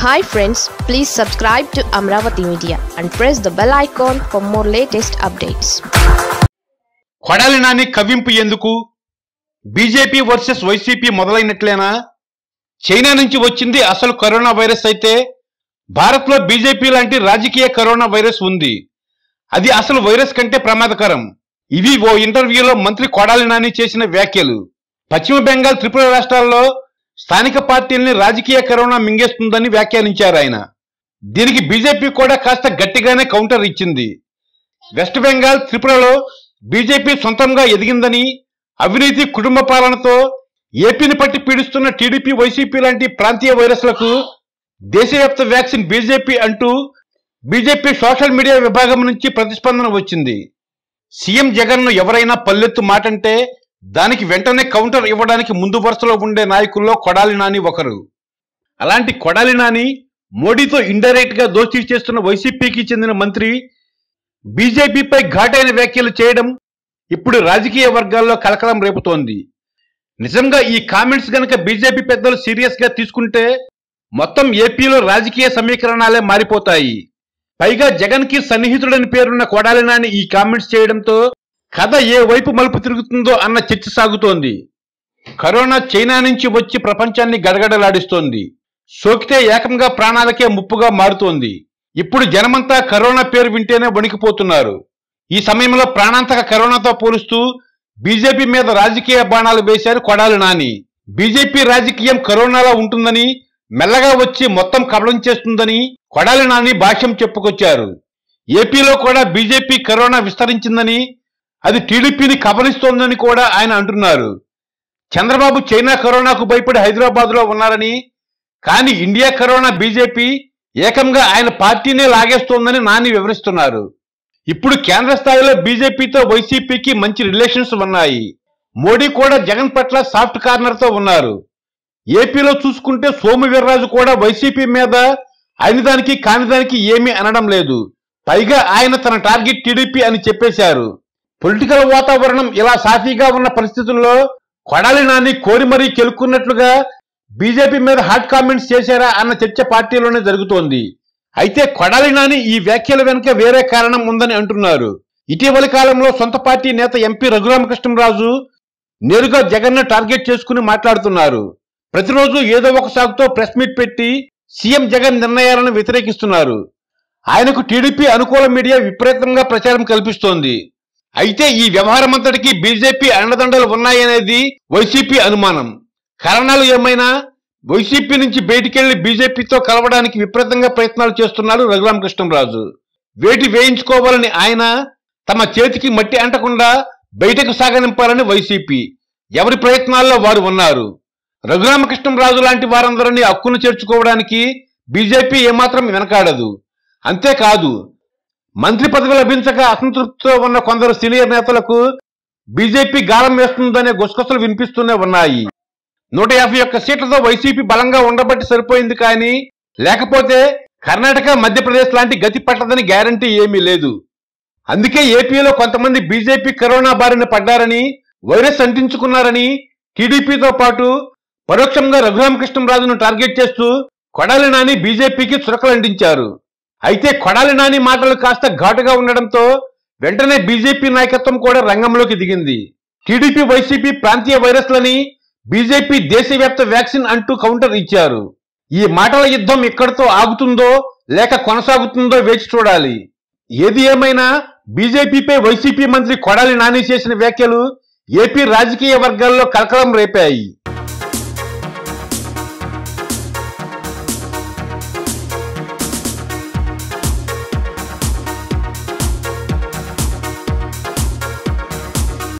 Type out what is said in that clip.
hi friends please subscribe to Amaravati media and press the bell icon for more latest updates Kodali Nani కవ్వింపు ఎందుకు BJP versus YCP మొదలైనట్లేనా China నుంచి వచ్చింది అసలు corona virus అయితే భారత్లో బీజేపీ లాంటి రాజకీయ కరోనా వైరస్ ఉంది అది అసలు వైరస్ కంటే ప్రమాదకరం ఇవి ఓ ఇంటర్వ్యూలో మంత్రి కొడాలి నాని చేసిన వ్యాఖ్యలు పశ్చిమ బెంగాల్ త్రిపుర రాష్ట్రాల్లో స్థానిక పార్టీల్ని రాజకీయ కరోనా మింగేస్తుందని వ్యాఖ్యానించారు ఆయన దీనికి బీజేపీ కూడా కాస్త గట్టిగానే కౌంటర్ ఇచ్చింది వెస్ట్ బెంగాల్ త్రిపురలో బీజేపీ సొంతంగా ఎదిగిందని అవినీతి కుటుంబ పాలనతో ఏపీని పట్టి పీడిస్తున్న టీడీపీ వైసీపీ లాంటి ప్రాంతీయ వైరస్లకు దేశవ్యాప్త వ్యాక్సిన్ బీజేపీ అంటూ బీజేపీ సోషల్ మీడియా విభాగం నుంచి ప్రతిస్పందన వచ్చింది సీఎం జగన్ను ఎవరైనా పల్లెత్తు మాటంటే దానికి వెంటనే కౌంటర్ ఇవ్వడానికి ముందు వరుసలో ఉండే నాయకుల్లో కొడాలి నాని ఒకరు అలాంటి కొడాలి నాని మోడీతో ఇండైరెక్ట్ గా దోస్తీ చేస్తున్న వైసీపీకి చెందిన మంత్రి బీజేపీపై ఘాటైన వ్యాఖ్యలు చేయడం ఇప్పుడు రాజకీయ వర్గాల్లో కలకలం రేపుతోంది నిజంగా ఈ కామెంట్స్ గనక బీజేపీ పెద్దలు సీరియస్ గా తీసుకుంటే మొత్తం ఏపీలో రాజకీయ సమీకరణాలే మారిపోతాయి పైగా జగన్ కి సన్నిహితుడని పేరున్న కొడాలి నాని ఈ కామెంట్స్ చేయడంతో కథ ఏ వైపు మలుపు తిరుగుతుందో అన్న చర్చ సాగుతోంది కరోనా చైనా నుంచి వచ్చి ప్రపంచాన్ని గడగడలాడిస్తోంది సోకితే ఏకంగా ప్రాణాలకే ముప్పుగా మారుతోంది ఇప్పుడు జనమంతా కరోనా పేరు వింటేనే వణికిపోతున్నారు ఈ సమయంలో ప్రాణాంతక కరోనాతో పోలుస్తూ బీజేపీ మీద రాజకీయ బాణాలు వేశారు కొడాలి నాని బీజేపీ రాజకీయం కరోనాలో ఉంటుందని మెల్లగా వచ్చి మొత్తం కబలం చేస్తుందని కొడాలి నాని భాష్యం చెప్పుకొచ్చారు ఏపీలో కూడా బీజేపీ కరోనా విస్తరించిందని అది టీడీపీని కబలిస్తోందని కూడా ఆయన అంటున్నారు చంద్రబాబు చైనా కరోనాకు భయపడి హైదరాబాద్ లో ఉన్నారని కానీ ఇండియా కరోనా బీజేపీ ఏకంగా ఆయన పార్టీనే లాగేస్తోందని నాని వివరిస్తున్నారు ఇప్పుడు కేంద్ర స్థాయిలో బీజేపీతో వైసీపీకి మంచి రిలేషన్స్ ఉన్నాయి మోడీ కూడా జగన్ పట్ల సాఫ్ట్ కార్నర్ తో ఉన్నారు ఏపీలో చూసుకుంటే సోము వీర్రాజు కూడా వైసీపీ మీద అయినదానికి కానిదానికి ఏమీ అనడం లేదు పైగా ఆయన తన టార్గెట్ టీడీపీ అని చెప్పేశారు పొలిటికల్ వాతావరణం ఇలా సాఫీగా ఉన్న పరిస్థితుల్లో కొడాలి నాని కోరి మరీ కెలుక్కున్నట్లుగా బీజేపీ మీద హాట్ కామెంట్స్ చేశారా అన్న చర్చ పార్టీలోనే జరుగుతోంది అయితే కొడాలి నాని ఈ వ్యాఖ్యల వెనుక వేరే కారణం ఉందని అంటున్నారు ఇటీవలి కాలంలో సొంత పార్టీ నేత ఎంపీ రఘురామకృష్ణరాజు నేరుగా జగన్ టార్గెట్ చేసుకుని మాట్లాడుతున్నారు ప్రతిరోజు ఏదో ఒక సాగుతో ప్రెస్ మీట్ పెట్టి సీఎం జగన్ నిర్ణయాలను వ్యతిరేకిస్తున్నారు ఆయనకు టీడీపీ అనుకూల మీడియా విపరీతంగా ప్రచారం కల్పిస్తోంది అయితే ఈ వ్యవహారం అంతటికీ బీజేపీ అండదండలు ఉన్నాయనేది వైసీపీ అనుమానం కారణాలు ఏమైనా వైసీపీ నుంచి బయటికెళ్లి బీజేపీతో కలవడానికి విపరీతంగా ప్రయత్నాలు చేస్తున్నారు రఘురామకృష్ణరాజు వేటి వేయించుకోవాలని ఆయన తమ చేతికి మట్టి అంటకుండా బయటకు సాగనింపాలని వైసీపీ ఎవరి ప్రయత్నాల్లో వారు ఉన్నారు రఘురామకృష్ణరాజు లాంటి వారందరినీ హక్కును చేర్చుకోవడానికి బీజేపీ ఏమాత్రం వెనకాడదు అంతేకాదు మంత్రి పదవి లభించక అసంతృప్తితో ఉన్న కొందరు సీనియర్ నేతలకు బీజేపీ గాలం వేస్తుందనే గుసగుసలు వినిపిస్తూనే ఉన్నాయి నూట యాభై ఒక్క సీట్లతో వైసీపీ బలంగా ఉండబట్టి సరిపోయింది కానీ లేకపోతే కర్ణాటక మధ్యప్రదేశ్ లాంటి గతి పట్టదని గ్యారంటీ ఏమీ లేదు అందుకే ఏపీలో కొంతమంది బీజేపీ కరోనా బారిన పడ్డారని వైరస్ అంటించుకున్నారని టీడీపీతో పాటు పరోక్షంగా రఘురామకృష్ణరాజును టార్గెట్ చేస్తూ కొడాలి నాని బీజేపీకి చురకలు అంటించారు అయితే కొడాలి నాని మాటలు కాస్త ఘాటుగా ఉండడంతో వెంటనే బీజేపీ నాయకత్వం కూడా రంగంలోకి దిగింది టీడీపీ వైసీపీ ప్రాంతీయ వైరస్లని బీజేపీ దేశవ్యాప్త వ్యాక్సిన్ అంటూ కౌంటర్ ఇచ్చారు ఈ మాటల యుద్ధం ఎక్కడితో ఆగుతుందో లేక కొనసాగుతుందో వేచి చూడాలి ఏది ఏమైనా బీజేపీపై వైసీపీ మంత్రి కొడాలి నాని చేసిన వ్యాఖ్యలు ఏపీ రాజకీయ వర్గాల్లో కలకలం రేపాయి